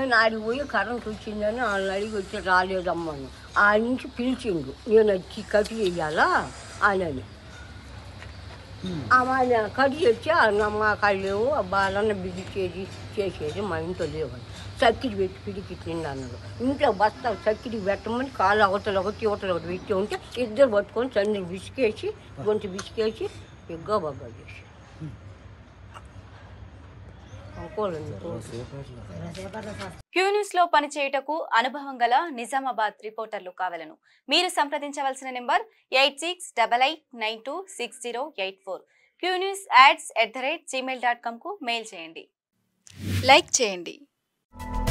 నేను ఆడికి పోయి కరెంట్ వచ్చిందని వాళ్ళని అడిగి వచ్చి రాలేదమ్మను ఆ నుంచి పిలిచిండు నేను వచ్చి కట్ చేయాలా అని ఆమె కట్ చేసి మా కాళ్ళు లేవు ఆ బాలన్న బిగించేది చేసేది మా ఇంట్లో లేవు చక్కిడి పెట్టి పిడికి తిండి అన్నాడు ఇంట్లో బస్తా చక్కిడి పెట్టమని కాలు అవతల ఒకటి ఇవతల ఒకటి పెట్టి ఉంటే ఇద్దరు పట్టుకొని చంద్రులు బిసికేసి గొంతు బిసికేసి ఎగ్గ బగ్గ చేసి అనుకోలేదు క్యూ న్యూస్ లో పనిచేయుటకు అనుభవం గల నిజామాబాద్ రిపోర్టర్లు కావలను మీరు సంప్రదించవలసిన number eight six double eight nine two six zero eight four Q news ads at the rate Gmail dot కామ్కు మెయిల్ చేయండి లైక్ చేయండి